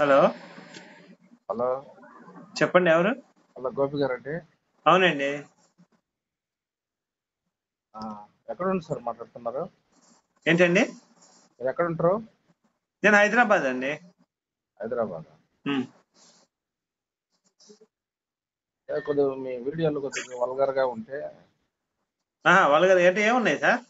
Hello hello చెప్పండి ఎవరు hello Gopi గారండి అవునండి ఆ, ఎక్కడ ఉంది సార్ మాట్లాడుతున్నారు ఏంటండి మీరు ఎక్కడ ఉంటారు నేను హైదరాబాద్ అండి హైదరాబాద్ ఉమ్. ఏ, కొద్దిగా మీ వీడియోలు కొద్దిగా వల్గర్ గా ఉంటే ఆహా, వాళ్ళ గారు ఏంటి ఏమున్నాయి సార్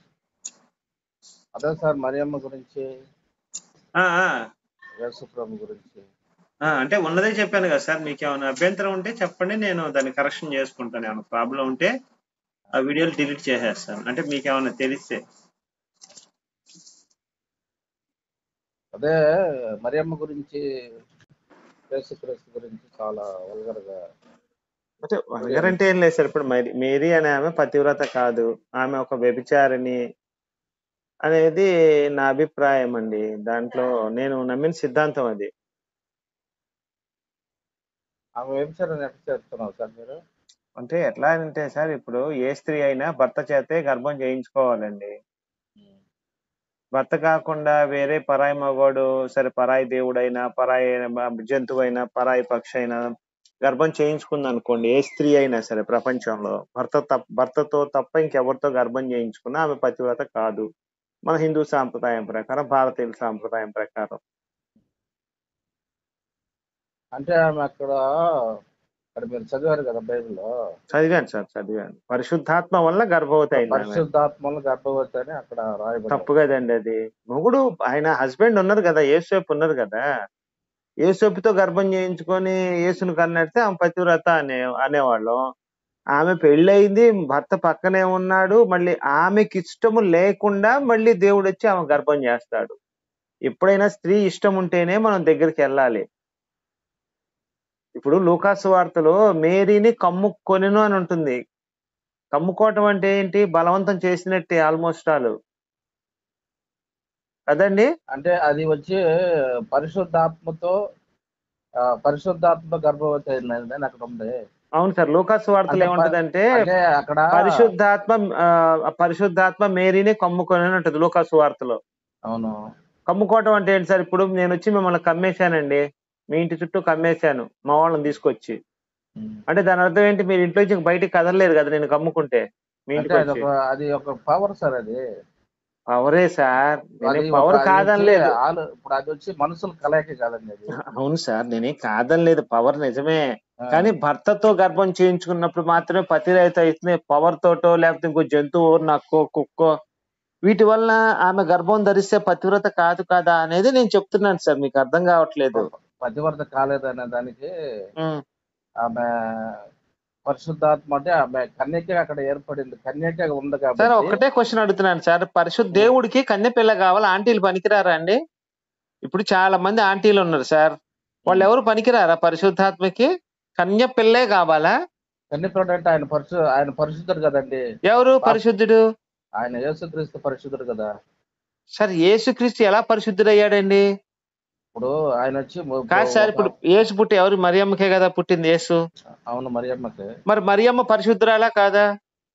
అదే సార్ మరియమ్మ గురించి ఆ, ఆ. యేసుప్రభు గురించి ఆ, అంటే ఉన్నదే చెప్పాను కదా సార్ మీకు ఏమైనా అభ్యంతరం ఉంటే చెప్పండి నేను దాన్ని కరెక్షన్ చేసుకుంటాను ఏమైనా ప్రాబ్లం ఉంటే ఆ వీడియోలు డిలీట్ చేసేస్తాను అంటే మీకు ఏమైనా తెలిస్తే అదే మరియమ్మ గురించి యేసుక్రీస్తు గురించి చాలా వల్గర్ గా అంటే వల్గర్ అంటే ఏం లేదు సార్ ఇప్పుడు మరి మేరీ అనే ఆమె పతివ్రత కాదు ఆమె ఒక వ్యభిచారిణి అనేది నా అభిప్రాయం అండి దాంట్లో నేను నమ్మిన సిద్ధాంతం అది ఆమె వ్యభిచారాన్ని ఎట్లా చేస్తున్నారు సార్ మీరు అంటే ఎట్లా అంటే సార్ ఇప్పుడు ఏ స్త్రీ అయినా భర్త చేతే గర్భం చేయించుకోవాలండి భర్త కాకుండా వేరే పరాయి మగవాడు సరే పరాయి దేవుడైనా పరాయి జంతువు అయినా పరాయి పక్షి అయినా గర్భం చేయించుకుంది అనుకోండి ఏ స్త్రీ అయినా సరే ప్రపంచంలో భర్త తప్ప భర్తతో తప్ప ఇంకెవరితో గర్భం చేయించుకున్నా ఆమె పతివ్రత కాదు మన హిందూ సాంప్రదాయం ప్రకారం భారతీయుల సాంప్రదాయం ప్రకారం అంటే ఆమె అక్కడ అక్కడ మీరు చదివారు కదా బైబిల్లో చదివాను సార్ చదివాను పరిశుద్ధాత్మ వల్ల గర్భవతి అయింది ఆమె. పరిశుద్ధాత్మలు గర్భవతి అని అక్కడ రాయబడి తప్పు కదండి అది మొగుడు ఆయన హస్బెండ్ ఉన్నారు కదా ఏసేపు ఉన్నారు కదా ఏసేపుతో గర్భం చేయించుకొని యేసును కన్నడితే ఆమె పతివ్రత అనే అనేవాళ్ళం ఆమె పెళ్ళయింది భర్త పక్కనే ఉన్నాడు మళ్ళీ ఆమెకి ఇష్టము లేకుండా మళ్ళీ దేవుడు వచ్చి ఆమె గర్భం చేస్తాడు ఎప్పుడైనా స్త్రీ ఇష్టం ఉంటేనే మనం దగ్గరికి వెళ్ళాలి ఇప్పుడు లూకాసు వార్తలో మేరీని కమ్ముకొనెను అని ఉంటుంది కమ్ముకోవటం అంటే ఏంటి బలవంతం చేసినట్టే ఆల్మోస్ట్ ఆల్ కదండి అంటే అది వచ్చి పరిశుద్ధాత్మతో ఆ, పరిశుద్ధాత్మ గర్భవతి అయింది అని అక్కడ ఉంది అవును సార్ లూకాసు వార్తలు అంటే ప- ఏముంటదంటే అంటే అక్కడ పరిశుద్ధాత్మ ఆ, పరిశుద్ధాత్మ మేరీని కమ్ముకొని అని ఉంటుంది లూకాసు వార్తలో అవును కమ్ముకోవటం అంటే ఏంటి సార్ ఇప్పుడు నేను వచ్చి మిమ్మల్ని కమ్మేశానండి మీ ఇంటి చుట్టూ కమ్మేశాను మా వాళ్ళని తీసుకొచ్చి ఉమ్. అంటే దాని అర్థం ఏంటి మీరు ఇంట్లో నుంచి బయటికి కదలలేరు కదా నేను కమ్ముకుంటే మీ అంటే ఇంటికి అది వచ్చి ఒక అది ఒక పవర్ సార్ అది పవరే సార్ అది నేనే ఒక- పవర్ అది కాదనలేదు వచ్చి ఆలు- ఇప్పుడు అది వచ్చి మనుషుల కలయిక కాదండి అది అవును సార్ నేనే కాదనలేదు పవర్ నిజమే ఆ, కానీ భర్తతో గర్భం చేయించుకున్నప్పుడు మాత్రమే పతిరైతే అవుతుంది పవర్ తోటో లేకపోతే ఇంకో జంతువు నక్కో కుక్కో వీటి వల్ల ఆమె గర్భం ధరిస్తే పతివ్రత కాదు కదా అనేది నేను చెప్తున్నాను సార్ మీకు అర్థం కావట్లేదు పతివర్త కాలేదనే దానికి ఉమ్. ఆమె పరిశుద్ధాత్మ అంటే ఆమె కన్యక అక్కడ ఏర్పడింది కన్యక ఉంది సార్ కాబట్టి ఒకటే క్వశ్చన్ అడుగుతున్నాను సార్ పరిశుద్ధ దేవుడికి కన్య పిల్ల కావాలా ఆంటీలు పనికిరారా అండి ఇప్పుడు చాలా మంది ఆంటీలు ఉన్నారు సార్ వాళ్ళు ఎవరు పనికిరారా పరిశుద్ధాత్మకి కన్య పిల్లే కావాలా కన్యకుడు అంటే ఆయన పరిశు ఆయన పరిశుద్ధుడు కదండి ఎవరు పరిశుద్ధుడు ఆయన యేసుక్రీస్తు పరిశుద్ధుడు కదా సార్ యేసుక్రీస్తు ఎలా పరిశుద్ధుడయ్యాడండి ఇప్పుడు ఆయన వచ్చి మొ- కాదు సార్ ఇప్పుడు యేసు పుట్టి ఎవరు మరియమ్మకే కదా పుట్టింది యేసు అవును మరియమ్మకి మరి మరియమ్మ పరిశుద్ధురాలా కాదా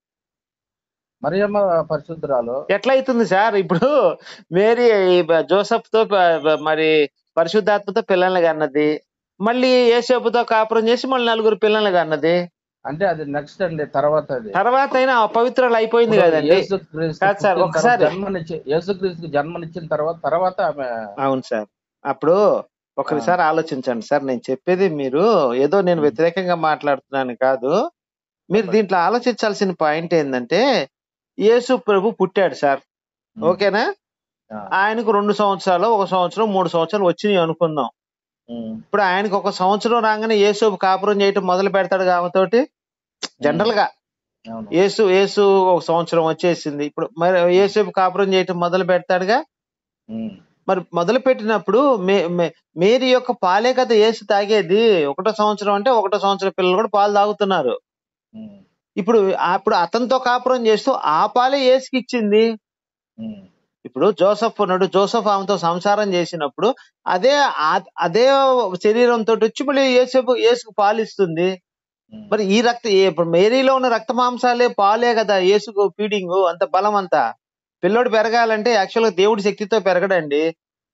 మరియమ్మ పరిశుద్ధురాలు ఎట్లా అవుతుంది సార్ ఇప్పుడు మేరీ జోసఫ్ తో ప- ప- మరి పరిశుద్ధాత్మతో పిల్లల్ని కన్నది మళ్ళీ ఏసేపుతో కాపురం చేసి మళ్ళీ నలుగురు పిల్లల్ని కన్నది అంటే అది నెక్స్ట్ అండి తర్వాత అది తర్వాత అయినా అపవిత్రాలు అయిపోయింది ఇప్పుడు కదండి యేసుక్రీస్తు కాదు సార్, పుట్టిన ఒకసారి- తర్వాత జన్మనిచ్చి యేసుక్రీస్తుకి జన్మనిచ్చిన తర్వాత తర్వాత ఆమె అవును సార్ అప్పుడు ఒకసారి ఆలోచించండి సార్ నేను చెప్పేది మీరు ఏదో నేను వ్యతిరేకంగా మాట్లాడుతున్నాను కాదు మీరు దీంట్లో ఆలోచించాల్సిన పాయింట్ ఏంటంటే యేసు ప్రభు పుట్టాడు సార్ ఓకేనా ఆ, ఆయనకు రెండు సంవత్సరాలు ఒక సంవత్సరం మూడు సంవత్సరాలు వచ్చినాయి అనుకుందాం ఉమ్, ఇప్పుడు ఆయనకు ఒక సంవత్సరం రాగానే యేసు కాపురం చేయటం మొదలు పెడతాడు కాబోతోటి జనరల్ గా అవును యేసు యేసు ఒక సంవత్సరం వచ్చేసింది ఇప్పుడు మరి యేసు కాపురం చేయటం మొదలు పెడతాడుగా ఉమ్, మరి మొదలు పెట్టినప్పుడు మే- మే- మేరీ యొక్క పాలే కదా యేసు తాగేది ఒకటో సంవత్సరం అంటే ఒకటో సంవత్సరం పిల్లలు కూడా పాలు తాగుతున్నారు ఉమ్, ఇప్పుడు అప్పుడు అతనితో కాపురం చేస్తూ ఆ పాలే యేసుకి ఇచ్చింది ఉమ్, ఇప్పుడు జోసఫ్ ఉన్నాడు జోసఫ్ ఆమెతో సంసారం చేసినప్పుడు అదే ఆ- అదే శరీరంతో వచ్చి మళ్ళీ యేసు యేసుకు పాలిస్తుంది ఉమ్. మరి ఈ రక్త ఏ- ఇప్పుడు మేరీలో ఉన్న రక్త మాంసాలే పాలే కదా యేసుకు ఫీడింగ్ అంత బలం అంతా పిల్లోడు పెరగాలంటే యాక్చువల్ గా దేవుడి శక్తితో పెరగడండి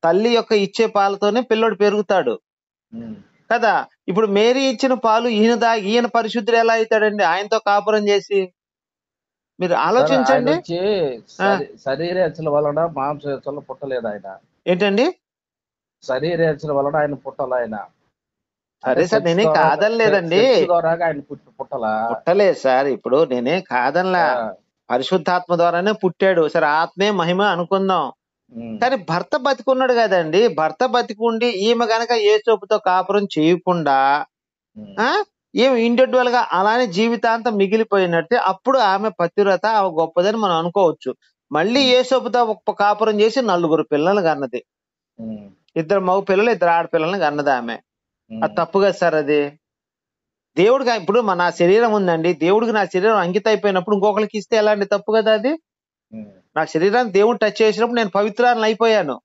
తల్లి యొక్క ఇచ్చే పాలతోనే పిల్లోడు పెరుగుతాడు ఉమ్. కదా ఇప్పుడు మేరీ ఇచ్చిన పాలు ఈయన దా ఈయన పరిశుద్ధుడు ఎలా అవుతాడండి ఆయనతో కాపురం చేసి మీరు సార్ ఆయన ఆలోచించండి వచ్చి ఆ, శరీ- శరీరేచ్ఛల వలన మాంసేచ్ఛల పుట్టలేదు ఆయన ఏంటండి శరీరేచ్ఛల వలన ఆయన పుట్టల ఆయన అంటే సరే సార్ సెక్స్ నేనేం ద్వారా కాదనలేదండి సెక్స్ ద్వారాగా ఆయన పుట్టి పుట్టలా పుట్టలేదు సార్ ఇప్పుడు నేనే కాదనలా ఆ, పరిశుద్ధాత్మ ద్వారానే పుట్టాడు సరే ఆత్మే మహిమ అనుకుందాం ఉమ్, కానీ భర్త బతికున్నాడు కదండి భర్త బతికుండి ఈమె గనక ఏ చోపుతో కాపురం చేయకుండా ఉమ్, ఆ ఈమె ఇండివిడ్యువల్ గా అలానే జీవితాంతం మిగిలిపోయినట్టే అప్పుడు ఆమె పతివ్రత ఆమె గొప్పదని మనం అనుకోవచ్చు మళ్ళీ ఉమ్, ఏ చోపుతో ఒక కాపురం చేసి నలుగురు పిల్లలు కన్నది ఉమ్, ఇద్దరు మగ పిల్లలు ఇద్దరు ఆడపిల్లల్ని కన్నది ఆమె అది ఉమ్, తప్పు కదా సార్ అది దేవుడికి ఇప్పుడు మన నా శరీరం ఉందండి దేవుడికి నా శరీరం అంకితం అయిపోయినప్పుడు ఇంకొకరికి ఇస్తే ఎలాంటి తప్పు కదా అది ఉమ్, నా శరీరాన్ని దేవుడు టచ్ చేసినప్పుడు నేను పవిత్రాన్ని అయిపోయాను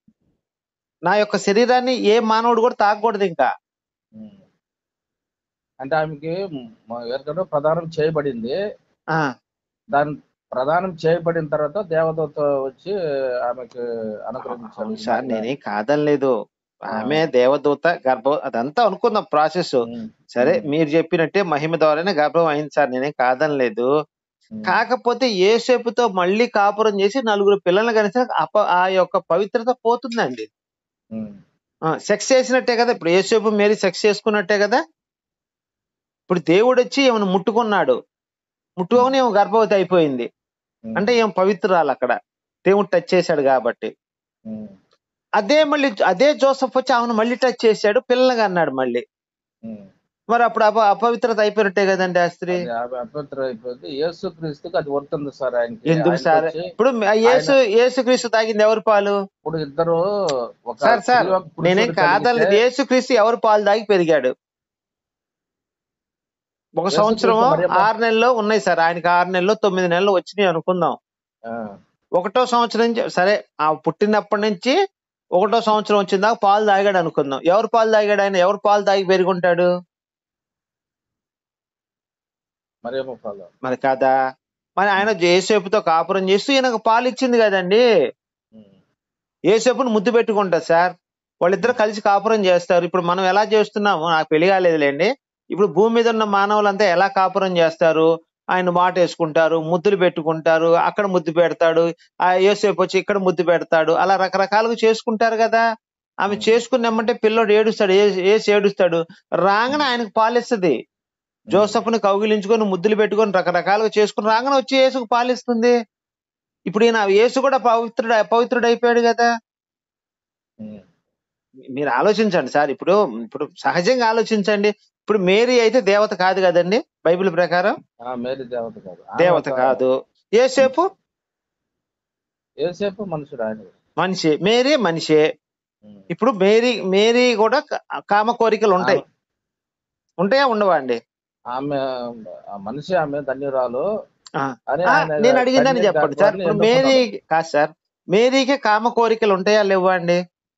నా యొక్క శరీరాన్ని ఏ మానవుడు కూడా తాకకూడదు ఇంకా ఉమ్. అంటే ఆమెకి మ- ఎవరికైనా ప్రదానం చేయబడింది ఆ దాని ప్రదానం చేయబడిన తర్వాత దేవదూత వచ్చి ఆమెకి అనుగ్రహించాడు అవును ఈ సార్ మాటగా నేనేం కాదనలేదు ఆ, ఆమె దేవదూత గర్భం అదంతా అనుకుందాం ప్రాసెస్ ఉమ్, సరే ఉమ్, మీరు చెప్పినట్టే మహిమ ద్వారానే గర్భం అయింది సార్ నేనేం కాదనలేదు ఉమ్, కాకపోతే ఏసేపుతో మళ్ళీ కాపురం చేసి నలుగురు పిల్లల్ని కలిసి అప ఆ యొక్క పవిత్రత పోతుందండి ఉమ్, సెక్స్ చేసినట్టే కదా ఇప్పుడు ఏసేపు మేరీ సెక్స్ చేసుకున్నట్టే కదా ఇప్పుడు దేవుడు వచ్చి ఏమైనా ముట్టుకున్నాడు ఉమ్, ముట్టుకొని ఏమో గర్భవతి అయిపోయింది ఉమ్, అంటే ఏం పవిత్రాలు అక్కడ దేవుడు టచ్ చేశాడు కాబట్టి ఉమ్, అదే మళ్ళీ అదే జోసఫ్ వచ్చి ఆమెను మళ్ళీ టచ్ చేశాడు పిల్లలుగా అన్నాడు మళ్ళీ ఉమ్. మరి అప్పుడు అప అపవిత్రత అయిపోయినట్టే కదండి ఆ స్త్రీ అది ఆమె అభ్యంతరం అయిపోయింది యేసు క్రీస్తుకి అది వర్తుంది సార్ ఆయనకి ఎందుకు ఆయనకి సార్ వచ్చి ఇప్పుడు ఆయన యేసు యేసుక్రీస్తు తాగింది ఎవరి పాలు ఇప్పుడు ఇద్దరు ఒక సార్ సార్ స్త్రీ ఒక నేనేం పురుషుడు కలిగితే కాదనలేదు యేసుక్రీస్తు ఎవరు పాలు తాగి పెరిగాడు ఒక సంవత్సరం యేసుక్రీస్తు మరియమ్మ ఆరు నెలల్లో ఉన్నాయి సార్ ఆయనకి ఆరు నెలలు తొమ్మిది నెలలు వచ్చినాయి అనుకుందాం ఆ, ఒకటో సంవత్సరం నుంచి సరే ఆ పుట్టినప్పటి నుంచి ఒకటో సంవత్సరం వచ్చిన దాకా పాలు తాగాడు అనుకుందాం ఎవరు పాలు తాగాడు ఆయన ఎవరు పాలు తాగి పెరుగుంటాడు మరియమ్మ పాలు మరి కదా మరి ఆయన ఏసేపుతో కాపురం చేస్తూ ఈయనకు పాలు ఇచ్చింది కదండి ఉమ్, ఏసేపుని ముద్దు పెట్టుకుంటారు సార్ వాళ్ళిద్దరు కలిసి కాపురం చేస్తారు ఇప్పుడు మనం ఎలా చేస్తున్నాము నాకు పెళ్లి కాలేదులేండి ఇప్పుడు భూమి మీద ఉన్న మానవులంతా ఎలా కాపురం చేస్తారు ఆయన మాట వేసుకుంటారు ముద్దులు పెట్టుకుంటారు అక్కడ ముద్దు పెడతాడు ఆ ఏసేపు వచ్చి ఇక్కడ ముద్దు పెడతాడు అలా రకరకాలుగా చేసుకుంటారు కదా ఆమె ఉమ్, చేసుకున్నామంటే పిల్లోడు ఏడుస్తాడు ఏ- ఏసి ఏడుస్తాడు రాగానే ఉమ్, ఆయనకు పాలిస్తుంది ఉమ్, జోసఫ్ని కౌగిలించుకొని ముద్దులు పెట్టుకొని రకరకాలుగా చేసుకుని రాగానే వచ్చి యేసుకు పాలిస్తుంది ఇప్పుడు ఈయన యేసు కూడా పవిత్రుడు పవిత్రుడు అయిపోయాడు కదా ఉమ్, మీరు ఆలోచించండి సార్ ఇప్పుడు ఇప్పుడు సహజంగా ఆలోచించండి ఇప్పుడు మేరీ అయితే దేవత కాదు కదండి బైబిల్ ప్రకారం ఆ, మేరీ దేవత కాదు ఆమె దేవత ఒక కాదు ఉమ్, ఏసేపు ఏసేపు మనుషుడు ఆయన మనిషి మేరీ మనిషే ఉమ్, ఇప్పుడు మేరీ మేరీ కూడా కా- కామ కోరికలు ఉంటాయి ఆమె ఉంటాయా ఉండవా అండి ఆమె ఆ మనిషి ఆమె ధన్యురాలు ఆ, అని ఆ, ఆయన నేను అడిగిందని కన్య చెప్పండి సార్ గర్భాన్ని ఇప్పుడు మేరీ ఎన్నుకున్నాడు కాదు సార్ మేరీకి కామ కోరికలు ఉంటాయా లేవా అండి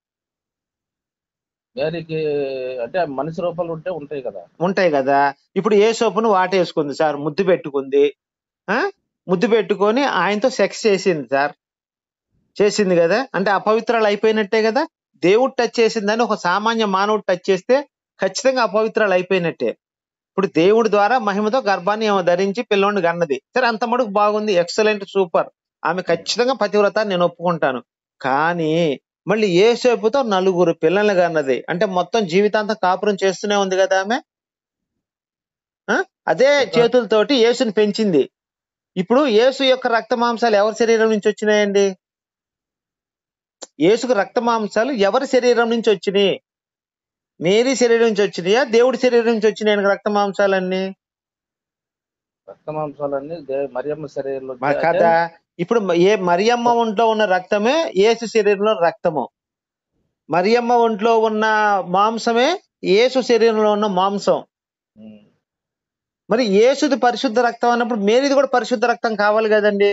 మేరీకి అంటే మనిషి రూపాలు ఉంటే ఉంటాయి కదా ఉంటాయి కదా ఇప్పుడు ఏ సోపును వాటేసుకుంది సార్ ముద్దు పెట్టుకుంది ఆ ముద్దు పెట్టుకొని ఆయనతో సెక్స్ చేసింది సార్ చేసింది కదా అంటే అపవిత్రాలు అయిపోయినట్టే కదా దేవుడు టచ్ చేసిందని ఒక సామాన్య మానవుడు టచ్ చేస్తే ఖచ్చితంగా అపవిత్రాలు అయిపోయినట్టే ఇప్పుడు దేవుడి ద్వారా మహిమతో గర్భాన్ని ఏమో ధరించి పిల్లోడిని కన్నది సరే అంత మటుకు బాగుంది ఎక్సలెంట్ సూపర్ ఆమె ఖచ్చితంగా పతివ్రత అని నేను ఒప్పుకుంటాను కానీ మళ్ళీ ఏ సేపుతో నలుగురు పిల్లల్ని కన్నది అంటే మొత్తం జీవితాంతం కాపురం చేస్తూనే ఉంది కదా ఆమె ఆ? అదే చేతులతోటి యేసుని పెంచింది ఇప్పుడు యేసు యొక్క రక్త మాంసాలు ఎవరి శరీరం నుంచి వచ్చినాయండి యేసుకు రక్త మాంసాలు ఎవరి శరీరం నుంచి వచ్చినాయి మేరీ శరీరం నుంచి వచ్చినాయా దేవుడి శరీరం నుంచి వచ్చినాయి రక్త మాంసాలన్నీ రక్త మాంసాలన్నీ దే- మరియమ్మ శరీరంలో మా అంటే కథ ఇప్పుడు ఏ మరియమ్మ ఒంట్లో ఉన్న రక్తమే యేసు శరీరంలో రక్తము మరియమ్మ ఒంట్లో ఉన్న మాంసమే యేసు శరీరంలో ఉన్న మాంసం ఉమ్, మరి యేసుది పరిశుద్ధ రక్తం అన్నప్పుడు మేరీది కూడా పరిశుద్ధ రక్తం కావాలి కదండి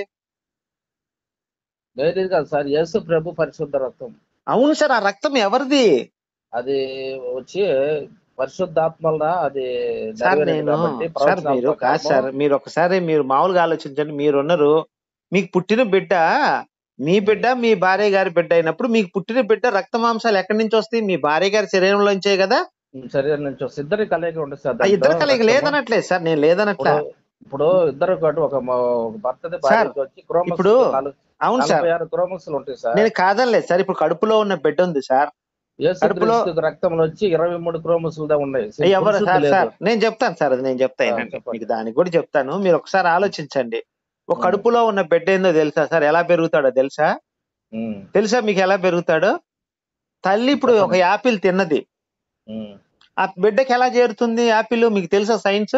మేరీ కాదు సార్ యేసు ప్రభు పరిశుద్ధ రక్తం అవును సార్ ఆ రక్తం ఎవరిది అది వచ్చి పరిశుద్ధాత్మల అది సార్ నెరవేరింది నేను కాబట్టి సార్ ప్రవచనాల మీరు కాదు ప్రకారము సార్ మీరు ఒకసారి మీరు మామూలుగా ఆలోచించండి మీరున్నారు మీకు పుట్టిన బిడ్డ మీ బిడ్డ మీ భార్య గారి బిడ్డ అయినప్పుడు మీకు పుట్టిన బిడ్డ రక్త మాంసాలు ఎక్కడి నుంచి వస్తాయి మీ భార్య గారి శరీరంలోంచే కదా శరీరం నుంచి వస్తే ఇద్దరి కలయిక ఉంటుంది సార్ ఆ ఇద్దరు దాంట్లో కలిగి రక్తము. లేదనట్లేదు సార్ నేను లేదనట్లా ఇప్పుడు ఇప్పుడు ఇద్దరు ఒకటి ఒక మ- ఒక భర్తది భార్యకి వచ్చి క్రోమోస్ ఇప్పుడు అవును సార్ నలభై ఆరు క్రోమోస్ ఉంటాయి సార్ నేను కాదనలేదు సార్ ఇప్పుడు కడుపులో ఉన్న బిడ్డ ఉంది సార్ కడుపులో- యేసుక్రీస్తు రక్తంలో వచ్చి ఇరవై మూడు క్రోమోస్ ఉన్నాయి ఎవరు పురుషుడికి సార్ లేదు. సార్ నేను చెప్తాను సార్ అది నేను చెప్తా ఆ, వినండి. చెప్పండి. మీకు దానికి కూడా చెప్తాను మీరు ఒకసారి ఆలోచించండి ఒక ఉమ్. కడుపులో ఉన్న బిడ్డ ఏందో తెలుసా సార్ ఎలా పెరుగుతాడో తెలుసా ఉమ్, తెలుసా మీకు ఎలా పెరుగుతాడో తల్లి ఇప్పుడు ఒక యాపిల్ తిన్నది ఉమ్. ఆ బిడ్డకి ఎలా చేరుతుంది యాపిల్ మీకు తెలుసా సైన్స్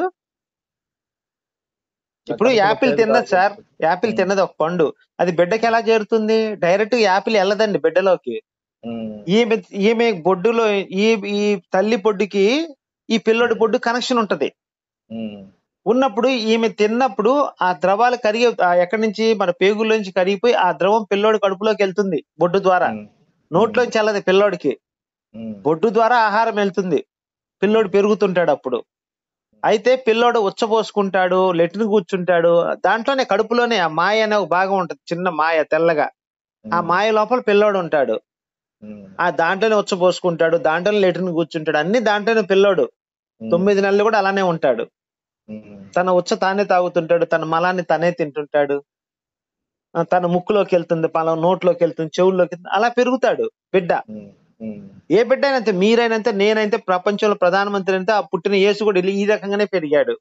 ఇప్పుడు కడుపులో యాపిల్ పేరు తిన్నది సార్ కాదు. యాపిల్ ఉమ్. తిన్నది ఒక పండు అది బిడ్డకి ఎలా చేరుతుంది డైరెక్ట్ యాపిల్ వెళ్ళదండి బిడ్డలోకి ఉమ్, ఈమె ఈమె బొడ్డులో ఈ ఈ తల్లి బొడ్డుకి ఈ పిల్లోడి బొడ్డు కనెక్షన్ ఉంటది ఉమ్, ఉన్నప్పుడు ఈమె తిన్నప్పుడు ఆ ద్రవాలు కరిగి ఆ ఎక్కడి నుంచి మన పేగుల నుంచి కరిగిపోయి ఆ ద్రవం పిల్లోడి కడుపులోకి వెళ్తుంది బొడ్డు ద్వారా ఉమ్, నోట్లోంచి వెళ్ళదు పిల్లోడికి ఉమ్, బొడ్డు ద్వారా ఆహారం వెళ్తుంది పిల్లోడు పెరుగుతుంటాడు అప్పుడు అయితే పిల్లోడు ఉచ్చబోసుకుంటాడు లెట్రిన్ కూర్చుంటాడు దాంట్లోనే కడుపులోనే ఆ మాయ అనే ఒక భాగం ఉంటది చిన్న మాయ తెల్లగా ఆ ఉమ్, మాయ లోపల పిల్లోడు ఉంటాడు ఉమ్, ఆ దాంట్లోనే ఉచ్చబోసుకుంటాడు దాంట్లోనే లెట్రిన్ కూర్చుంటాడు అన్ని దాంట్లోనే పిల్లోడు ఉమ్, తొమ్మిది నెలలు కూడా అలానే ఉంటాడు ఉమ్, తన ఉచ్చ తానే తాగుతుంటాడు తన మలాన్ని తనే తింటుంటాడు ఆ, తన ముక్కులోకి వెళ్తుంది పల నోట్లోకి వెళ్తుంది చెవుల్లోకి వెళ్తుంది అలా పెరుగుతాడు బిడ్డ ఉమ్, ఉమ్, ఏ బిడ్డ అయినంతే మీరైనంతే నేనైతే ప్రపంచంలో ప్రధానమంత్రి అయితే ఆ పుట్టిన యేసు కూడా ఈ రకంగానే పెరిగాడు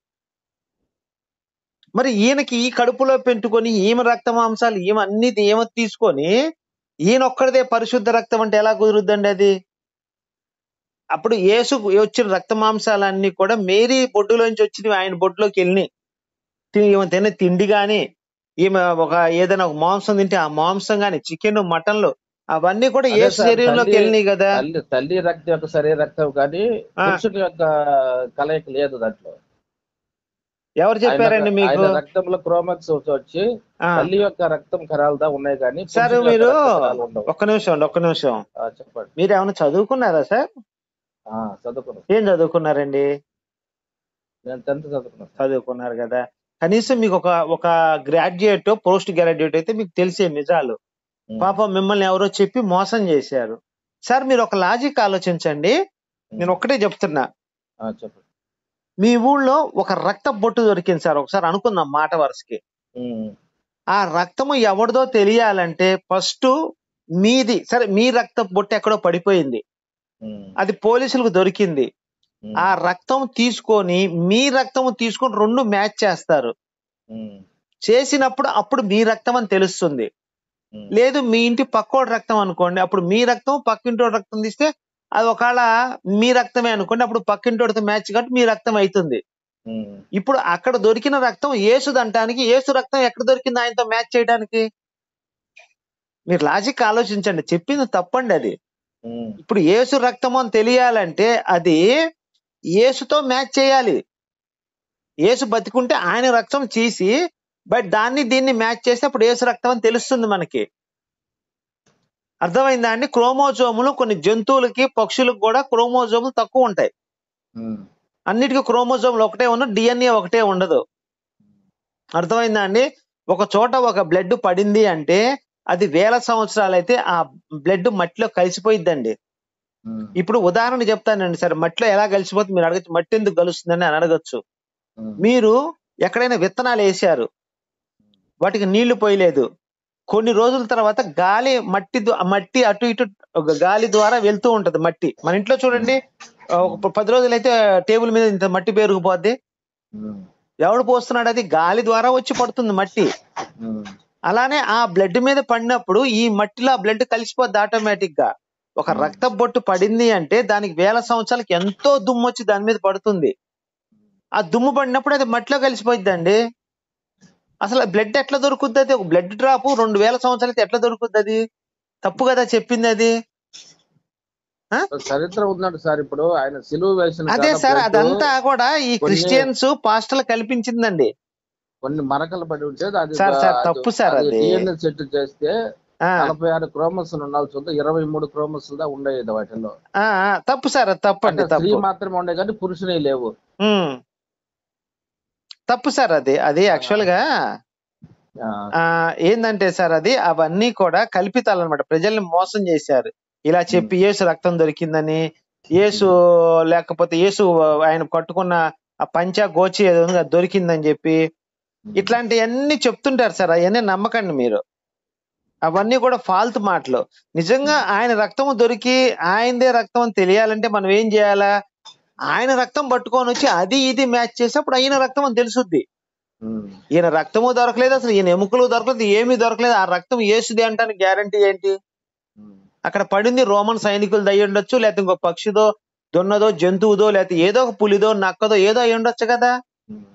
మరి ఈయనకి ఈ కడుపులో పెట్టుకొని ఈమె రక్త మాంసాలు ఈమె అన్ని ఈమె తీసుకొని ఈయన ఒక్కడిదే పరిశుద్ధ రక్తం అంటే ఎలా కుదురుద్దండి అది అప్పుడు యేసు వచ్చిన రక్త మాంసాలన్నీ కూడా మేరీ బొడ్డులోంచి వచ్చినవి ఆయన బొడ్డులోకి వెళ్ళినాయి తి- ఈమె తినే తిండి గాని ఈమె ఒక ఏదైనా ఒక మాంసం తింటే ఆ మాంసం గాని చికెన్ మటన్లు అవన్నీ కూడా అదే యేసు సార్, శరీరంలోకి తల్లి- వెళ్ళినాయి కదా తల్లి తల్లి రక్తం యొక్క శరీర రక్తం కానీ ఆ. పురుషుని యొక్క కలయిక లేదు దాంట్లో ఎవరు చెప్పారండి ఆయన- మీకు ఆయన రక్తంలో క్రోమాక్స్ వచ్చి ఆ, తల్లి యొక్క రక్తం కరాలదా ఉన్నాయి కానీ సార్ పురుషుని యొక్క మీరు రక్త కణాలు ఉండవు ఒక్క నిమిషం అండి ఒక్క నిమిషం ఆ, చెప్పండి మీరు ఏమైనా చదువుకున్నారా సార్ ఆ, చదువుకున్నాను ఏం చదువుకున్నారండి నేను టెన్త్ చదువుకున్నాను చదువుకున్నారు కదా కనీసం మీకు ఒక ఒక గ్రాడ్యుయేట్ పోస్ట్ గ్రాడ్యుయేట్ అయితే మీకు తెలిసే నిజాలు ఉమ్, పాపం మిమ్మల్ని ఎవరో చెప్పి మోసం చేశారు సార్ మీరు ఒక లాజిక్ ఆలోచించండి నేను ఒక్కటే చెప్తున్నా ఆ, చెప్పండి మీ ఊళ్ళో ఒక రక్త బొట్టు దొరికింది సార్ ఒకసారి అనుకుందాం మాట వరుసకి ఉమ్, ఆ రక్తము ఎవరిదో తెలియాలంటే ఫస్ట్ మీది సరే మీ రక్త బొట్టు ఎక్కడో పడిపోయింది ఉమ్, అది పోలీసులకు దొరికింది ఉమ్, ఆ రక్తం తీసుకొని మీ రక్తము తీసుకొని రెండు మ్యాచ్ చేస్తారు ఉమ్, చేసినప్పుడు అప్పుడు మీ రక్తం అని తెలుస్తుంది ఉమ్, లేదు మీ ఇంటి పక్కోడి రక్తం అనుకోండి అప్పుడు మీ రక్తం పక్కింటోడి రక్తం తీస్తే అది ఒకవేళ మీ రక్తమే అనుకోండి అప్పుడు పక్కింటోడితో మ్యాచ్ కాబట్టి మీ రక్తం అవుతుంది ఉమ్, ఇప్పుడు అక్కడ దొరికిన రక్తం ఏసుది అంటానికి ఏసు రక్తం ఎక్కడ దొరికింది ఆయనతో మ్యాచ్ చేయడానికి మీరు లాజిక్ ఆలోచించండి చెప్పింది తప్పండి అది ఉమ్, ఇప్పుడు ఏసు రక్తం అని తెలియాలంటే అది ఏసుతో మ్యాచ్ చేయాలి ఏసు బతికుంటే ఆయన రక్తం చేసి బట్ దాన్ని దీన్ని మ్యాచ్ చేస్తే అప్పుడు ఏసు రక్తం అని తెలుస్తుంది మనకి అర్థమైందా అండి క్రోమోజోములు కొన్ని జంతువులకి పక్షులకు కూడా క్రోమోజోములు తక్కువ ఉంటాయి ఉమ్, అన్నిటికీ క్రోమోజోములు ఒకటే ఉన్న డిఎన్ఏ ఒకటే ఉండదు అర్థమైందా అండి ఒక చోట ఒక బ్లడ్ పడింది అంటే అది వేల సంవత్సరాలు అయితే ఆ బ్లడ్ మట్టిలో కలిసిపోయిద్దండి ఉమ్, ఇప్పుడు ఉదాహరణ చెప్తానండి సరే మట్టిలో ఎలా కలిసిపోతుంది మీరు అడగచ్చు మట్టి ఎందుకు కలుస్తుందని అని అడగచ్చు ఉమ్, మీరు ఎక్కడైనా విత్తనాలు వేసారు వాటికి నీళ్లు పోయలేదు కొన్ని రోజుల తర్వాత గాలి మట్టి ద్వా- మట్టి అటు ఇటు ఒక గాలి ద్వారా వెళ్తూ ఉంటది మట్టి మన ఇంట్లో చూడండి ఆ, ఒక పది రోజులు అయితే టేబుల్ మీద ఇంత మట్టి పేరుకుపోద్ది ఉమ్, ఎవడు పోస్తున్నాడు అది గాలి ద్వారా వచ్చి పడుతుంది మట్టి ఉమ్, అలానే ఆ బ్లడ్ మీద పడినప్పుడు ఈ మట్టిలో ఆ బ్లడ్ కలిసిపోద్ది ఆటోమేటిక్ గా ఒక Hmm. రక్త బొట్టు పడింది అంటే దానికి వేల సంవత్సరాలకి ఎంతో దుమ్ము వచ్చి దాని మీద పడుతుంది ఆ దుమ్ము పడినప్పుడు అది మట్టిలో కలిసిపోయిద్దండి అసలు బ్లడ్ ఎట్లా దొరుకుద్ది అది ఒక బ్లడ్ డ్రాప్ రెండు వేల సంవత్సరాలకి ఎట్లా దొరుకుద్ది అది తప్పు కదా చెప్పింది అది చరిత్ర ఉందండి సార్ ఇప్పుడు ఆయన సిలువ వేసిన అదే కాడ సార్ blood అదంతా కూడా ఈ కొన్ని- క్రిస్టియన్స్ పాస్టర్లు కల్పించిందండి కొన్ని మరకలు పడి ఉంటే అది సార్, సార్, తప్పు సార్ అది. డిఎన్ఏ సెట్ చేస్తే ఆ, నలభై ఆరు క్రోమోస్ ఉండాల్సి ఉంది ఇరవై మూడు క్రోమోస్ ఉండేది వాటిల్లో ఆ, ఆ, తప్పు సార్ అది తప్పండి అంటే స్త్రీ తప్పు మాత్రమే ఉండే కానీ పురుషుని లేవు ఉమ్. తప్పు సార్ అది అది యాక్చువల్ గా ఆ, ఆ ఏందంటే సార్ అది అవన్నీ కూడా కల్పితాలు అనమాట ప్రజల్ని మోసం చేశారు ఇలా చెప్పి యేసు రక్తం దొరికిందని యేసు లేకపోతే యేసు ఆయన కట్టుకున్న ఆ పంచ గోచి ఏదో ఉంది అది దొరికిందని చెప్పి ఇట్లాంటివన్నీ చెప్తుంటారు సార్ అవన్నీ నమ్మకండి మీరు అవన్నీ కూడా ఫాల్తు మాటలు నిజంగా ఆయన రక్తం దొరికి ఆయనదే రక్తం అని తెలియాలంటే మనం ఏం చేయాలా ఆయన రక్తం పట్టుకొని వచ్చి అది ఇది మ్యాచ్ చేసి అప్పుడు ఆయన రక్తం అని తెలుసుద్ది ఉమ్, ఈయన రక్తము దొరకలేదు అసలు ఈయన ఎముకలు దొరకలేదు ఏమీ దొరకలేదు ఆ రక్తం ఏసుది అంటానికి గ్యారంటీ ఏంటి ఉమ్, అక్కడ పడింది రోమన్ సైనికులు అయి ఉండొచ్చు లేకపోతే ఇంకో పక్షిదో దున్నదో జంతువుదో లేకపోతే ఏదో ఒక పులిదో నక్కదో ఏదో అయి ఉండొచ్చు కదా ఉమ్.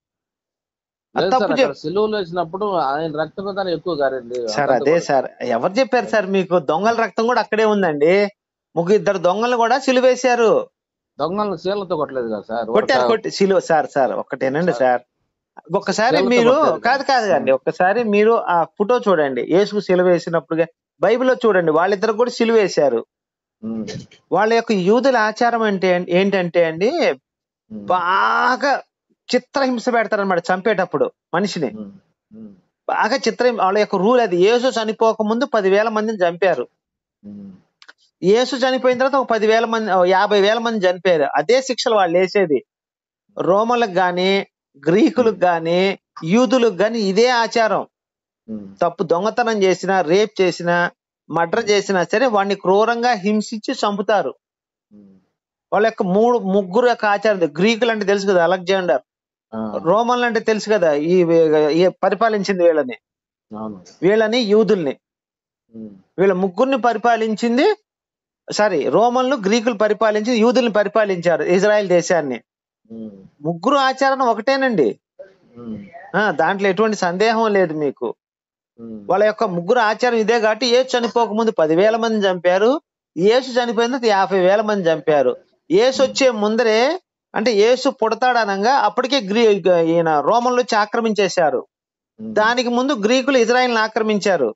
అది లేదు తప్పు సార్ చెప్ అక్కడ సిలువలు వేసినప్పుడు ఆయన రక్తం దాని ఎక్కువ గారండి సార్ అదే సార్ ఎవరు చెప్పారు సార్ మీకు దొంగల రక్తం కూడా అక్కడే ఉందండి ముగ్గురు ఇద్దరు దొంగలు కూడా సిలువేశారు దొంగలను శీలతో కొట్టలేదు కదా సార్ కొట్టారు కొట్టి సిలువ సార్ సార్ ఒక్కటేనండి సార్ ఒక్కసారి శీలతో మీరు కొట్టారు కాదు కాదు అండి ఒక్కసారి మీరు ఆ ఫోటో చూడండి యేసుకు సిలువ వేసినప్పుడు బైబిల్లో చూడండి వాళ్ళిద్దరు కూడా సిలువ వేశారు ఉమ్, వాళ్ళ యొక్క యూదుల ఆచారం అంటే ఏంటంటే అండి ఉమ్, బాగా చిత్రహింస పెడతారన్నమాట చంపేటప్పుడు మనిషిని ఉమ్, ఉమ్, బాగా చిత్ర వాళ్ళ యొక్క రూల్ అది యేసు చనిపోక ముందు పదివేల మందిని చంపారు ఉమ్, యేసు చనిపోయిన తర్వాత ఒక పదివేల మంది ఓ యాభై వేల మంది చనిపోయారు అదే శిక్షలు వాళ్ళు వేసేది రోమలకు గాని గ్రీకులకు గాని యూదులకు గాని ఇదే ఆచారం ఉమ్, తప్పు దొంగతనం చేసినా రేప్ చేసినా మర్డర్ చేసినా సరే వాడిని క్రూరంగా హింసించి చంపుతారు ఉమ్, వాళ్ళ యొక్క మూడు ముగ్గురు యొక్క ఆచారం ఇది. గ్రీకులు అంటే తెలుసు కదా అలెగ్జాండర్ ఆ, రోమన్లు అంటే తెలుసు కదా ఈ ఈ పరిపాలించింది వీళ్ళని అవును వీళ్ళని యూదుల్ని ఉమ్, వీళ్ళ ముగ్గురిని పరిపాలించింది సారీ రోమన్లు గ్రీకులు పరిపాలించి యూదుల్ని పరిపాలించారు ఇజ్రాయెల్ దేశాన్ని ఉమ్, ముగ్గురు ఆచరణ ఒకటేనండి ఉమ్, ఆ దాంట్లో ఎటువంటి సందేహం లేదు మీకు ఉమ్, వాళ్ళ యొక్క ముగ్గురు ఆచారం ఇదే కాబట్టి ఏసు చనిపోక ముందు పదివేల మంది చంపారు ఏసు చనిపోయిన తర్వాత యాభై వేల మంది చంపారు ఏసు వచ్చే ముందరే అంటే ఏసు పుడతాడనంగా అప్పటికే గ్రీ ఈయన రోమన్లు వచ్చి ఆక్రమించేశారు ఉమ్, దానికి ముందు గ్రీకులు ఇజ్రాయెల్ ఆక్రమించారు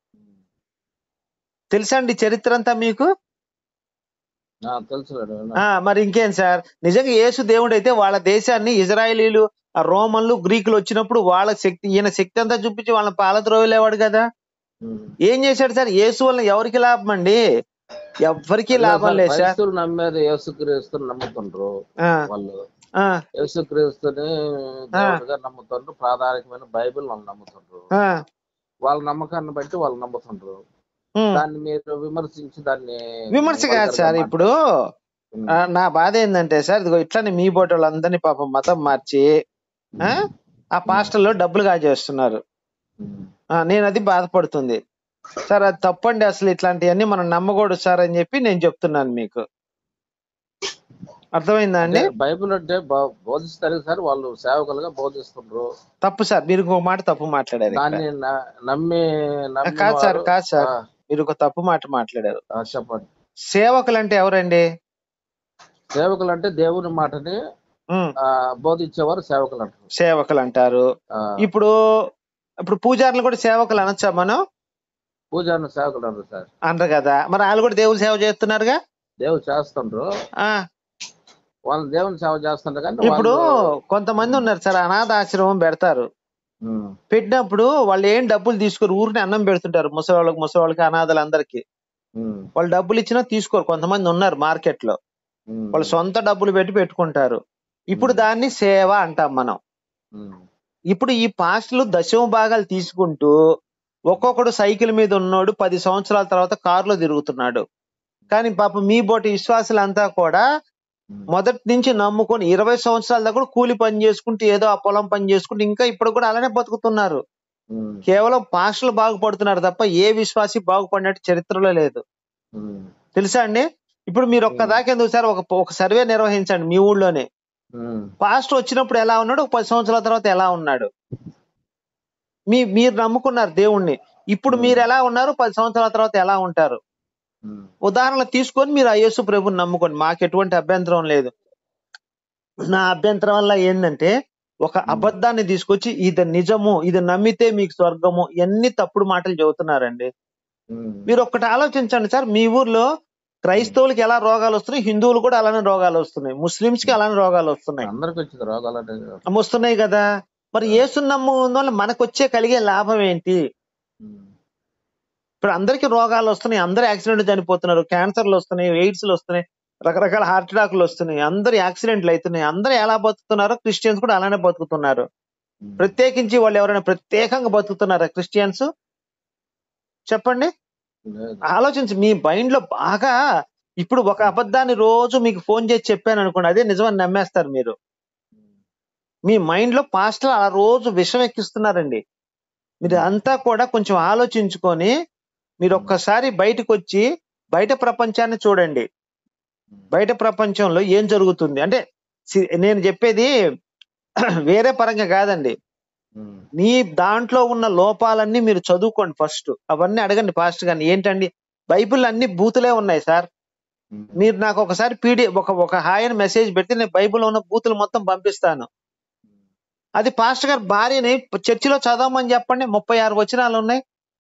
తెలుసా అండి చరిత్ర అంతా మీకు ఆ, తెలుసు మేడం. ఆ మరి ఇంకేం సార్ నిజంగా యేసు దేవుడు అయితే వాళ్ళ దేశాన్ని ఇజ్రాయేలీలు ఆ రోమన్లు గ్రీకులు వచ్చినప్పుడు వాళ్ళ శక్తి ఈయన శక్తి అంతా చూపించి వాళ్ళని పాలద్రోవలేవాడు కదా ఉమ్. ఏం చేశాడు సార్ యేసు వల్ల ఎవరికి లాభం అండి ఎవ్వరికి అదే లాభం సార్, లేదు సార్ క్రైస్తవులు నమ్మేది యేసుక్రీస్తుని నమ్ముతుండ్రు ఆ, వాళ్ళు ఆ, యేసుక్రీస్తుని దేవుడిగా నమ్ముతుండ్రు ప్రాధాన్యమైన బైబిల్ వాళ్ళు నమ్ముతుండ్రు ఆ, వాళ్ళ నమ్మకాన్ని బట్టి వాళ్ళు నమ్ముతుండ్రు ఉమ్. దాన్ని మీరు విమర్శించి దాన్ని విమర్శ కాదు సార్ ఇప్పుడు ఉమ్, ఆ, నా బాధ ఏంటంటే సార్ ఇదిగో ఇట్లానే మీ బోటి వాళ్ళందరినీ పాపం మతం మార్చి ఆ, ఆ పాస్టర్లో డబ్బులు కాజేస్తున్నారు ఉమ్, ఆ, నేను అది బాధపడుతుంది సార్ అది తప్పండి అసలు ఇట్లాంటివన్నీ మనం నమ్మకూడదు సార్ అని చెప్పి నేను చెప్తున్నాను మీకు అర్థమైందా అంటే అండి బైబిల్ అంటే బో- బోధిస్తారు సార్ వాళ్ళు సేవకులుగా బోధిస్తుండ్రు తప్పు సార్ మీరు ఇంకొక మాట తప్పు మాట్లాడారు ఇక్కడ. దాన్ని న- నమ్మి నమ్మిన కాదు సార్ వారు- కాదు సార్ ఆ, మీరు ఒక తప్పు మాట మాట్లాడారు ఆ, చెప్పండి సేవకులు అంటే ఎవరండి సేవకులు అంటే దేవుని మాటని ఉమ్, ఆ, బోధించేవారు సేవకులు అంటారు సేవకులు అంటారు ఆ, ఇప్పుడు ఇప్పుడు పూజారులు కూడా సేవకులు అనొచ్చా మనం పూజారిని సేవకులు అంటారు సార్ అనరు కదా మరి వాళ్ళు కూడా దేవుని సేవ చేస్తున్నారుగా దేవుడు చేస్తుండ్రు ఆ వాళ్ళు దేవుని సేవ చేస్తుండ్రు కానీ ఇప్పుడు వాళ్ళు- కొంతమంది ఉన్నారు సార్ అనాథ ఆశ్రమం పెడతారు ఉమ్, పెట్టినప్పుడు వాళ్ళు ఏం డబ్బులు తీసుకొని ఊరిని అన్నం పెడుతుంటారు ముసలి ముసలి అనాథలందరికీ ఉమ్, వాళ్ళు డబ్బులు ఇచ్చినా తీసుకోరు కొంతమంది ఉన్నారు మార్కెట్ లో ఉమ్, వాళ్ళు సొంత డబ్బులు పెట్టి పెట్టుకుంటారు ఇప్పుడు ఉమ్. దాన్ని సేవ అంటాం మనం ఉమ్, ఇప్పుడు ఈ పాస్టులు దశమ భాగాలు తీసుకుంటూ ఒక్కొక్కడు సైకిల్ మీద ఉన్నోడు పది సంవత్సరాల తర్వాత కారులో తిరుగుతున్నాడు కానీ పాప మీ బోటి విశ్వాసులంతా కూడా ఉమ్, మొదటి నుంచి నమ్ముకొని ఇరవై సంవత్సరాల దాకా కూడా కూలి పని చేసుకుంటూ ఏదో ఆ పొలం పని చేసుకుంటూ ఇంకా ఇప్పుడు కూడా అలానే బతుకుతున్నారు ఉమ్, కేవలం పాస్టులు బాగుపడుతున్నారు తప్ప ఏ విశ్వాసి బాగుపడినట్టు చరిత్రలో లేదు ఉమ్, తెలుసా అండి ఇప్పుడు మీరు ఒక్క దాకెందుకు సార్ ఒక ఒక సర్వే నిర్వహించండి మీ ఊళ్ళోనే ఉమ్, పాస్ట్ వచ్చినప్పుడు ఎలా ఉన్నాడు ఒక పది సంవత్సరాల తర్వాత ఎలా ఉన్నాడు మీ మీరు నమ్ముకున్నారు దేవుణ్ణి ఇప్పుడు మీరు ఎలా ఉన్నారు పది సంవత్సరాల తర్వాత ఎలా ఉంటారు ఉమ్, ఉదాహరణ తీసుకొని మీరు ఆ యేసు ప్రభుని నమ్ముకోండి మాకు ఎటువంటి అభ్యంతరం లేదు నా అభ్యంతరం వల్ల ఏంటంటే ఒక అబద్ధాన్ని తీసుకొచ్చి ఇది నిజము ఇది నమ్మితే మీకు స్వర్గము ఇవన్నీ తప్పుడు మాటలు చెబుతున్నారండి ఉమ్, మీరు ఒక్కటి ఆలోచించండి సార్ మీ ఊర్లో క్రైస్తవులకి ఎలా రోగాలు వస్తున్నాయి హిందువులు కూడా అలానే రోగాలు వస్తున్నాయి ముస్లిమ్స్ కి అలానే రోగాలు వస్తున్నాయి అందరికి వచ్చింది రోగాలు అంటే వస్తున్నాయి కదా మరి యేసుని నమ్ముకున్న వల్ల మనకు వచ్చే కలిగే లాభం ఏంటి ఉమ్, ఇప్పుడు అందరికీ రోగాలు వస్తున్నాయి అందరు యాక్సిడెంట్ చనిపోతున్నారు క్యాన్సర్లు వస్తున్నాయి ఎయిడ్స్లు వస్తున్నాయి రకరకాల హార్ట్ అటాక్లు వస్తున్నాయి అందరు యాక్సిడెంట్లు అవుతున్నాయి అందరూ ఎలా బతుకుతున్నారో క్రిస్టియన్స్ కూడా అలానే బతుకుతున్నారు ఉమ్. ప్రత్యేకించి వాళ్ళు ఎవరైనా ప్రత్యేకంగా బతుకుతున్నారా క్రిస్టియన్స్ చెప్పండి లేదు. ఆలోచించి మీ మైండ్ లో బాగా ఇప్పుడు ఒక అబద్ధాన్ని రోజు మీకు ఫోన్ చేసి చెప్పాను అనుకోండి అదే నిజమని నమ్మేస్తారు మీరు మీ మైండ్ లో పాస్ట్ ఆ రోజు విషం ఎక్కిస్తున్నారండి మీరు అంతా కూడా కొంచెం ఆలోచించుకొని మీరు ఒక్కసారి బయటకు వచ్చి బయట ప్రపంచాన్ని చూడండి బయట ప్రపంచంలో ఏం జరుగుతుంది అంటే సి- నేను చెప్పేది వేరే పరంగా కాదండి ఉమ్, మీ దాంట్లో ఉన్న లోపాలన్నీ మీరు చదువుకోండి ఫస్ట్ అవన్నీ అడగండి ఫాస్ట్ గాని ఏంటండి బైబిల్ అన్ని బూతులే ఉన్నాయి సార్ ఉమ్, మీరు నాకు ఒకసారి పీడి ఒక ఒక హాయ్ అని మెసేజ్ పెడితే నేను బైబిల్లో ఉన్న బూతులు మొత్తం పంపిస్తాను అది పాస్టర్ గారు భార్యని చర్చిలో చదవమని చెప్పండి ముప్పై ఆరు వచనాలు ఉన్నాయి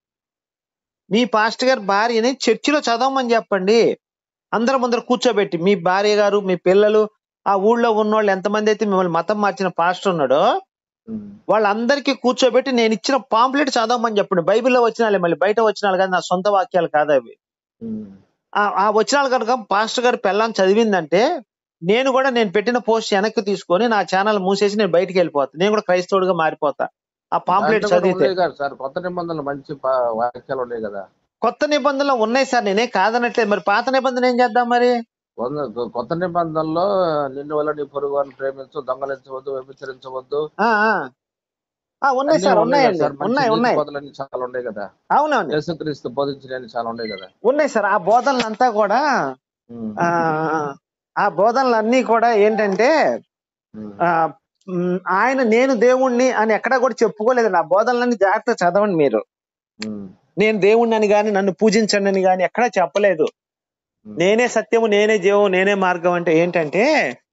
మీ పాస్టర్ గారు భార్యని చర్చిలో చదవమని చెప్పండి అందరం ముందర కూర్చోబెట్టి మీ భార్య గారు మీ పిల్లలు ఆ ఊళ్ళో ఉన్నోళ్ళు ఎంతమంది అయితే మిమ్మల్ని మతం మార్చిన పాస్టర్ ఉన్నాడో ఉమ్, వాళ్ళందరికీ కూర్చోబెట్టి నేను ఇచ్చిన పాంప్లెట్ చదవమని చెప్పండి బైబిల్లో వచ్చినాలే మళ్ళీ బయట వచ్చినాలు కాదు నా సొంత వాక్యాలు కాదు అవి ఉమ్, ఆ- ఆ వచనాలు కనుక పాస్టర్ గారు పెళ్ళాన్ని చదివిందంటే నేను కూడా నేను పెట్టిన పోస్ట్ వెనక్కి తీసుకొని నా ఛానల్ మూసేసి నేను బయటికి వెళ్ళిపోతా నేను కూడా క్రైస్తవుడిగా మారిపోతా ఆ పాంప్లెట్ దాంట్లో కూడా చదివితే ఉన్నాయి కదా సార్ కొత్త నిబంధనలు మంచి పా- వాక్యాలు ఉన్నాయి కదా కొత్త నిబంధనలు ఉన్నాయి సార్ నేనే కాదనట్లేదు మరి పాత నిబంధన ఏం చేద్దాం మరి వంద- కొత్త నిబంధనలో నిన్ను వల్ల నీ పొరుగు వారిని ప్రేమించు దొంగలించవద్దు వ్యభిచరించవద్దు ఆ ఆ. ఆ, ఉన్నాయి అన్నీ సార్ ఉన్నాయి కదా ఉన్నాయండి సార్ మంచి ఉన్నాయి నీతి ఉన్నాయి బోధలన్నీ చాలా ఉన్నాయి కదా అవునవును యేసుక్రీస్తు బోధించినవి చాలా ఉన్నాయి కదా ఉన్నాయి సార్ ఆ బోధనలంతా కూడా ఉమ్, ఆ ఆ బోధనలన్నీ కూడా ఏంటంటే ఉమ్, ఆ మ్, ఆయన నేను దేవుణ్ణి అని ఎక్కడా కూడా చెప్పుకోలేదు నా బోధనలన్నీ జాగ్రత్త చదవండి మీరు ఉమ్, నేను దేవుణ్ణి అని గాని నన్ను పూజించండి అని గాని ఎక్కడా చెప్పలేదు ఉమ్, నేనే సత్యము నేనే జీవం నేనే మార్గం అంటే ఏంటంటే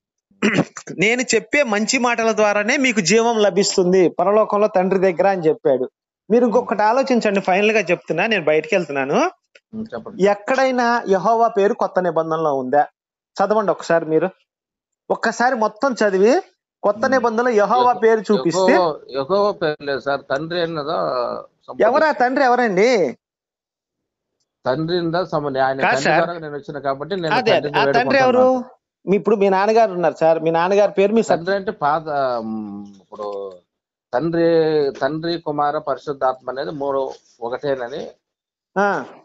నేను చెప్పే మంచి మాటల ద్వారానే మీకు జీవం లభిస్తుంది పరలోకంలో తండ్రి దగ్గర అని చెప్పాడు మీరు ఇంకొకటి ఆలోచించండి ఫైనల్ గా చెప్తున్నా నేను బయటికి వెళ్తున్నాను ఉమ్, చెప్పండి ఎక్కడైనా యహోవా పేరు కొత్త నిబంధనలో ఉందా చదవండి ఒకసారి మీరు ఒక్కసారి మొత్తం చదివి కొత్త Hmm. నిబంధనలో యహోవా పేరు చూపిస్తే ఎక్కువ పేరు లేదు సార్ తండ్రి అన్నదా ఎవరా తండ్రి ఎవరండి తండ్రి ఉందా సమ- ఆయన కాదు తండ్రి సార్. ద్వారా నేను వచ్చిన కాబట్టి నేను అదే తండ్రిని ఆ తండ్రి ఎవరు వేడుకుంటున్నాను. మీ ఇప్పుడు మీ నాన్నగారు ఉన్నారు సార్ మీ నాన్నగారి పేరు మీ సత్- తండ్రి అంటే పాత ఉమ్, ఇప్పుడు తండ్రి తండ్రి కుమార పరిశుద్ధాత్మ అనేది మూడు ఒకటేనని ఆ,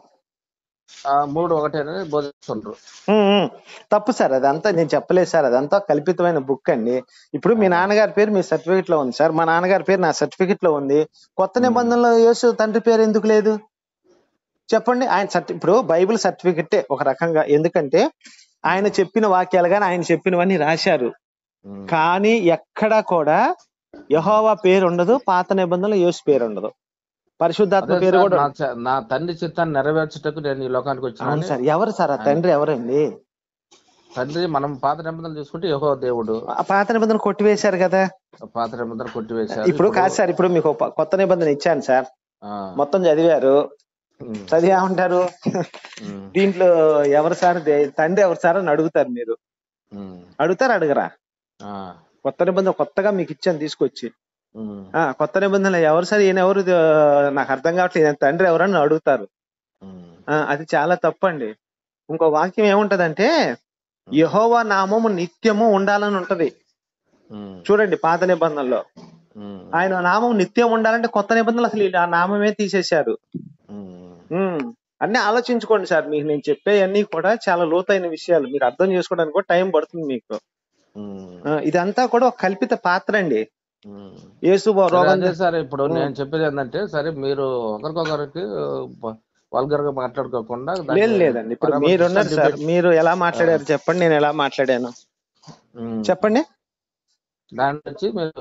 ఆ మూడు ఒకటేనని బోధిస్తుండ్రు ఉమ్, ఉమ్. తప్పు సార్ అదంతా నేను చెప్పలేదు సార్ అదంతా కల్పితమైన బుక్ అండి ఇప్పుడు మీ నాన్నగారి పేరు మీ సర్టిఫికెట్ లో ఉంది సార్ మా నాన్నగారి పేరు నా సర్టిఫికెట్ లో ఉంది కొత్త Hmm. నిబంధనలో యేసు తండ్రి పేరు ఎందుకు లేదు చెప్పండి ఆయన సర్టి ఇప్పుడు బైబిల్ సర్టిఫికెట్ ఒక రకంగా ఎందుకంటే ఆయన చెప్పిన వాక్యాలు కానీ ఆయన చెప్పినవన్నీ రాశారు ఉమ్. కానీ ఎక్కడా కూడా యహోవా పేరు ఉండదు పాత నిబంధనలో యేసు పేరు ఉండదు పరిశుద్ధాత్మ అదే పేరు సార్, కూడా నా ఉండదు. చ- నా తండ్రి చిత్తాన్ని నెరవేర్చుటకు నేను ఈ లోకానికి అవును వచ్చిన సార్ ఎవరు సార్ ఆ తండ్రి ఎవరండి తండ్రి మనం పాత నిబంధనలు చూసుకుంటే యహో దేవుడు ఆ పాత నిబంధన కొట్టివేశారు కదా పాత నిబంధన కొట్టివేశారు ఇప్పుడు కాదు సార్ ఇప్పుడు మీకు ఒక కొత్త నిబంధన ఇచ్చాను సార్ ఆ, మొత్తం చదివారు ఉమ్, చదివి ఏమంటారు ఉమ్, దీంట్లో ఎవరు సార్ దే- తండ్రి ఎవరు సార్ అని అడుగుతారు మీరు ఉమ్, అడుగుతారు అడగరా ఆ, కొత్త నిబంధన కొత్తగా మీకు ఇచ్చాను తీసుకొచ్చి ఉమ్, ఆ కొత్త నిబంధనలు ఎవరు సార్ ఈయన ఎవరు ఆ, నాకు అర్థం కావట్లేదు ఈయన తండ్రి ఎవరని అడుగుతారు ఉమ్, ఆ, అది చాలా తప్పండి ఇంకో వాక్యం ఏముంటదంటే యహోవా నామము నిత్యము ఉండాలని ఉంటది ఉమ్, చూడండి పాత నిబంధనలో ఉమ్, ఆయన నామం నిత్యం ఉండాలంటే కొత్త నిబంధనలు అసలు ఈ- ఆ నామమే తీసేశారు ఉమ్, ఉమ్. అన్ని ఆలోచించుకోండి సార్ మీకు నేను చెప్పేవన్నీ కూడా చాలా లోతైన విషయాలు మీరు అర్థం చేసుకోవడానికి కూడా టైం పడుతుంది మీకు ఉమ్, ఆ, ఇదంతా కూడా ఒక కల్పిత పాత్ర అండి ఉమ్. యేసు సరే, రోగం అదే సార్ ఇప్పుడు ఉమ్. నేను చెప్పేది ఏంటంటే సరే మీరు ఒకరికొకరికి వల్గర్ గా మాట్లాడుకోకుండా దాన్ని లేదు లేదండి ఇప్పుడు పరామర్శిస్తా మీరున్నారు సార్ debate- మీరు ఎలా మాట్లాడారు చెప్పండి నేను ఎలా మాట్లాడాను ఉమ్, చెప్పండి దాని నుంచి మీరు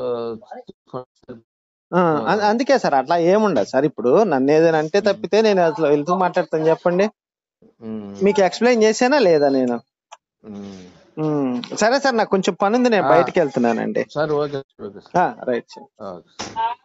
ఆ, అ- అందుకే సార్ అట్లా ఏముండదు సార్ ఇప్పుడు నన్ను ఏదైనా అంటే తప్పితే నేను అసలు వెళ్తూ మాట్లాడతాను చెప్పండి ఉమ్, మీకు ఎక్స్ప్లెయిన్ చేసానా లేదా నేను ఉమ్. ఉమ్, సరే సార్ నాకు కొంచెం పని ఉంది నేను ఆ. బయటికి వెళ్తున్నానండి సరే okay okay sir right sir okay sir